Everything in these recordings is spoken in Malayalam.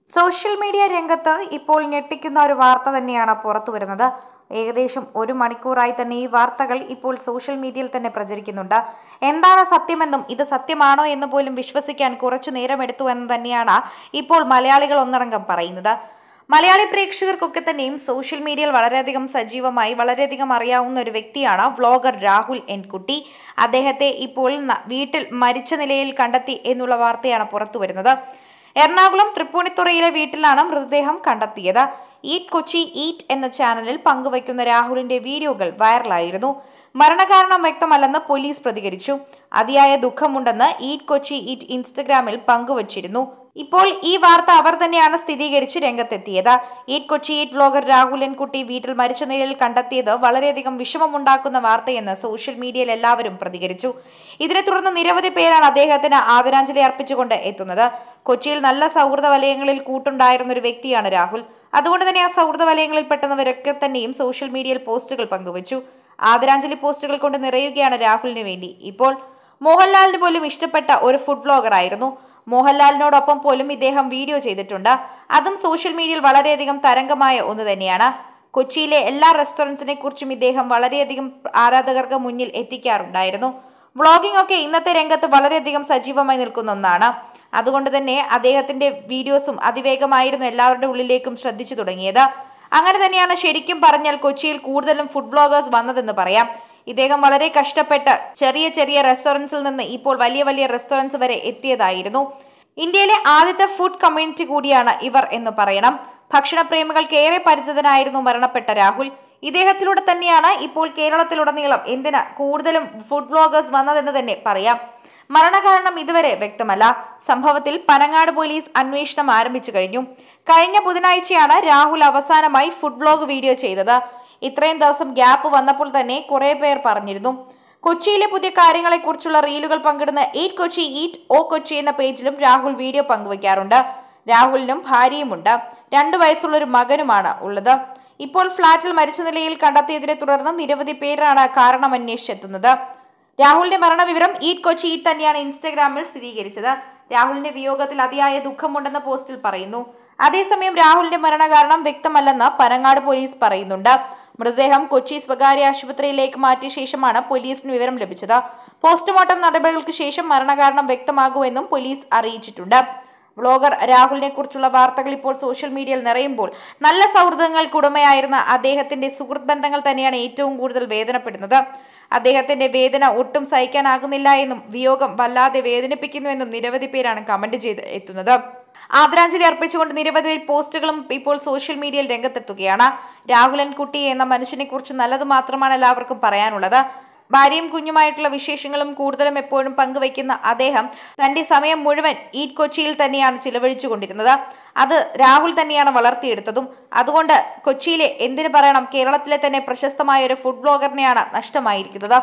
സോഷ്യൽ മീഡിയ രംഗത്ത് ഇപ്പോൾ ഞെട്ടിക്കുന്ന ഒരു വാർത്ത തന്നെയാണ് പുറത്തു വരുന്നത് ഏകദേശം ഒരു മണിക്കൂറായി തന്നെ ഈ വാർത്തകൾ ഇപ്പോൾ സോഷ്യൽ മീഡിയയിൽ തന്നെ പ്രചരിക്കുന്നുണ്ട് എന്താണ് സത്യമെന്നും ഇത് സത്യമാണോ എന്ന് പോലും വിശ്വസിക്കാൻ കുറച്ചു നേരമെടുത്തു എന്ന് തന്നെയാണ് ഇപ്പോൾ മലയാളികൾ ഒന്നടങ്കം പറയുന്നത് മലയാളി പ്രേക്ഷകർക്കൊക്കെ തന്നെയും സോഷ്യൽ മീഡിയയിൽ വളരെയധികം സജീവമായി വളരെയധികം അറിയാവുന്ന ഒരു വ്യക്തിയാണ് വ്ളോഗർ രാഹുൽ എൻകുട്ടി അദ്ദേഹത്തെ ഇപ്പോൾ ന- വീട്ടിൽ മരിച്ച നിലയിൽ കണ്ടെത്തി എന്നുള്ള വാർത്തയാണ് പുറത്തു വരുന്നത് എറണാകുളം തൃപ്പൂണിത്തുറയിലെ വീട്ടിലാണ് മൃതദേഹം കണ്ടെത്തിയത് ഈറ്റ് കൊച്ചി ഈറ്റ് എന്ന ചാനലിൽ പങ്കുവയ്ക്കുന്ന രാഹുലിന്റെ വീഡിയോകൾ വൈറലായിരുന്നു മരണകാരണം വ്യക്തമല്ലെന്ന് പോലീസ് പ്രതികരിച്ചു അതിയായ ദുഃഖമുണ്ടെന്ന് ഈറ്റ് കൊച്ചി ഈറ്റ് ഇൻസ്റ്റഗ്രാമിൽ പങ്കുവച്ചിരുന്നു ഇപ്പോൾ ഈ വാർത്ത അവർ തന്നെയാണ് സ്ഥിരീകരിച്ച് രംഗത്തെത്തിയത് eat Kochi eat vlogger Rahulankutty വീട്ടിൽ മരിച്ച നിലയിൽ കണ്ടെത്തിയത് വളരെയധികം വിഷമമുണ്ടാക്കുന്ന വാർത്തയെന്ന് സോഷ്യൽ മീഡിയയിൽ എല്ലാവരും പ്രതികരിച്ചു ഇതിനെ തുടർന്ന് നിരവധി പേരാണ് അദ്ദേഹത്തിന് ആദരാഞ്ജലി അർപ്പിച്ചുകൊണ്ട് എത്തുന്നത് കൊച്ചിയിൽ നല്ല സൗഹൃദ വലയങ്ങളിൽ കൂട്ടുണ്ടായിരുന്ന ഒരു വ്യക്തിയാണ് രാഹുൽ അതുകൊണ്ട് തന്നെ ആ സൗഹൃദ വലയങ്ങളിൽ പെട്ടെന്നവരൊക്കെ തന്നെയും സോഷ്യൽ മീഡിയയിൽ പോസ്റ്റുകൾ പങ്കുവച്ചു ആദരാഞ്ജലി പോസ്റ്റുകൾ കൊണ്ട് നിറയുകയാണ് രാഹുലിന് വേണ്ടി ഇപ്പോൾ മോഹൻലാലിന് പോലും ഇഷ്ടപ്പെട്ട ഒരു ഫുഡ് ബ്ലോഗർ ആയിരുന്നു മോഹൻലാലിനോടൊപ്പം പോലും ഇദ്ദേഹം വീഡിയോ ചെയ്തിട്ടുണ്ട് അതും സോഷ്യൽ മീഡിയയിൽ വളരെയധികം തരംഗമായ ഒന്ന് തന്നെയാണ് കൊച്ചിയിലെ എല്ലാ റെസ്റ്റോറൻറ്റ്സിനെ കുറിച്ചും ഇദ്ദേഹം വളരെയധികം ആരാധകർക്ക് മുന്നിൽ എത്തിക്കാറുണ്ടായിരുന്നു വ്ളോഗിംഗ് ഒക്കെ ഇന്നത്തെ രംഗത്ത് വളരെയധികം സജീവമായി നിൽക്കുന്ന ഒന്നാണ് അതുകൊണ്ട് തന്നെ അദ്ദേഹത്തിന്റെ വീഡിയോസും അതിവേഗമായിരുന്നു എല്ലാവരുടെ ഉള്ളിലേക്കും ശ്രദ്ധിച്ചു തുടങ്ങിയത് അങ്ങനെ തന്നെയാണ് ശരിക്കും പറഞ്ഞാൽ കൊച്ചിയിൽ കൂടുതലും ഫുഡ് ബ്ലോഗേഴ്സ് വന്നതെന്ന് പറയാം ഇദ്ദേഹം വളരെ കഷ്ടപ്പെട്ട് ചെറിയ ചെറിയ റെസ്റ്റോറൻറ്റ്സിൽ നിന്ന് ഇപ്പോൾ വലിയ വലിയ റെസ്റ്റോറൻറ്റ്സ് വരെ എത്തിയതായിരുന്നു ഇന്ത്യയിലെ ആദ്യത്തെ ഫുഡ് കമ്മ്യൂണിറ്റി കൂടിയാണ് ഇവർ എന്ന് പറയണം ഭക്ഷണപ്രേമികൾക്ക് ഏറെ പരിചിതനായിരുന്നു മരണപ്പെട്ട രാഹുൽ ഇദ്ദേഹത്തിലൂടെ തന്നെയാണ് ഇപ്പോൾ കേരളത്തിലുടനീളം എന്തിന് കൂടുതലും ഫുഡ് ബ്ലോഗേഴ്സ് വന്നതെന്ന് തന്നെ പറയാം മരണകാരണം ഇതുവരെ വ്യക്തമല്ല സംഭവത്തിൽ പനങ്ങാട് പോലീസ് അന്വേഷണം ആരംഭിച്ചു കഴിഞ്ഞു കഴിഞ്ഞ ബുധനാഴ്ചയാണ് രാഹുൽ അവസാനമായി ഫുഡ് ബ്ലോഗ് വീഡിയോ ചെയ്തത് ഇത്രയും ദിവസം ഗ്യാപ്പ് വന്നപ്പോൾ തന്നെ കുറെ പേർ പറഞ്ഞിരുന്നു കൊച്ചിയിലെ പുതിയ കാര്യങ്ങളെക്കുറിച്ചുള്ള റീലുകൾ പങ്കിടുന്ന eat Kochi eat O Kochi എന്ന പേജിലും രാഹുൽ വീഡിയോ പങ്കുവയ്ക്കാറുണ്ട് രാഹുലിനും ഭാര്യയുമുണ്ട് രണ്ടു വയസ്സുള്ള ഒരു മകനുമാണ് ഉള്ളത് ഇപ്പോൾ ഫ്ളാറ്റിൽ മരിച്ച നിലയിൽ കണ്ടെത്തിയതിനെ തുടർന്ന് നിരവധി പേരാണ് കാരണം അന്വേഷിച്ചെത്തുന്നത് രാഹുലിന്റെ മരണവിവരം ഈറ്റ് കൊച്ചി ഈറ്റ് തന്നെയാണ് ഇൻസ്റ്റഗ്രാമിൽ സ്ഥിരീകരിച്ചത് രാഹുലിന്റെ വിയോഗത്തിൽ അതിയായ ദുഃഖമുണ്ടെന്ന് പോസ്റ്റിൽ പറയുന്നു അതേസമയം രാഹുലിന്റെ മരണകാരണം വ്യക്തമല്ലെന്ന് പനങ്ങാട് പോലീസ് പറയുന്നുണ്ട് മൃതദേഹം കൊച്ചി സ്വകാര്യ ആശുപത്രിയിലേക്ക് മാറ്റിയ ശേഷമാണ് പോലീസിന് വിവരം ലഭിച്ചത് പോസ്റ്റ്മോർട്ടം നടപടികൾക്ക് ശേഷം മരണകാരണം വ്യക്തമാകുമെന്നും പോലീസ് അറിയിച്ചിട്ടുണ്ട് വ്ളോഗർ രാഹുലിനെ കുറിച്ചുള്ള വാർത്തകൾ ഇപ്പോൾ സോഷ്യൽ മീഡിയയിൽ നിറയുമ്പോൾ നല്ല സൗഹൃദങ്ങൾക്ക് ഉടമയായിരുന്ന അദ്ദേഹത്തിന്റെ സുഹൃത്ത് ബന്ധങ്ങൾ തന്നെയാണ് ഏറ്റവും കൂടുതൽ വേദനപ്പെടുന്നത് അദ്ദേഹത്തിന്റെ വേദന ഒട്ടും സഹിക്കാനാകുന്നില്ല എന്നും വിയോഗം വല്ലാതെ വേദനിപ്പിക്കുന്നുവെന്നും നിരവധി പേരാണ് കമന്റ് ചെയ്ത് എത്തുന്നത് ആദരാഞ്ജലി അർപ്പിച്ചുകൊണ്ട് നിരവധി പോസ്റ്റുകളും ഇപ്പോൾ സോഷ്യൽ മീഡിയയിൽ രംഗത്തെത്തുകയാണ് രാഹുലൻ കുട്ടി എന്ന മനുഷ്യനെ കുറിച്ച് നല്ലത് മാത്രമാണ് എല്ലാവർക്കും പറയാനുള്ളത് ഭാര്യയും കുഞ്ഞുമായിട്ടുള്ള വിശേഷങ്ങളും കൂടുതലും എപ്പോഴും പങ്കുവയ്ക്കുന്ന അദ്ദേഹം തന്റെ സമയം മുഴുവൻ ഈറ്റ് കൊച്ചിയിൽ തന്നെയാണ് ചിലവഴിച്ചു കൊണ്ടിരുന്നത് അത് രാഹുൽ തന്നെയാണ് വളർത്തിയെടുത്തതും അതുകൊണ്ട് കൊച്ചിയിലെ എന്തിനു പറയണം കേരളത്തിലെ തന്നെ പ്രശസ്തമായ ഒരു ഫുഡ് ബ്ലോഗറിനെയാണ് നഷ്ടമായിരിക്കുന്നത്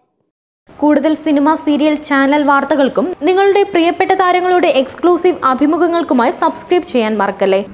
കൂടുതൽ സിനിമ സീരിയൽ ചാനൽ വാർത്തകൾക്കും നിങ്ങളുടെ പ്രിയപ്പെട്ട താരങ്ങളുടെ എക്സ്ക്ലൂസീവ് അഭിമുഖങ്ങൾക്കുമായി സബ്സ്ക്രൈബ് ചെയ്യാൻ മറക്കല്ലേ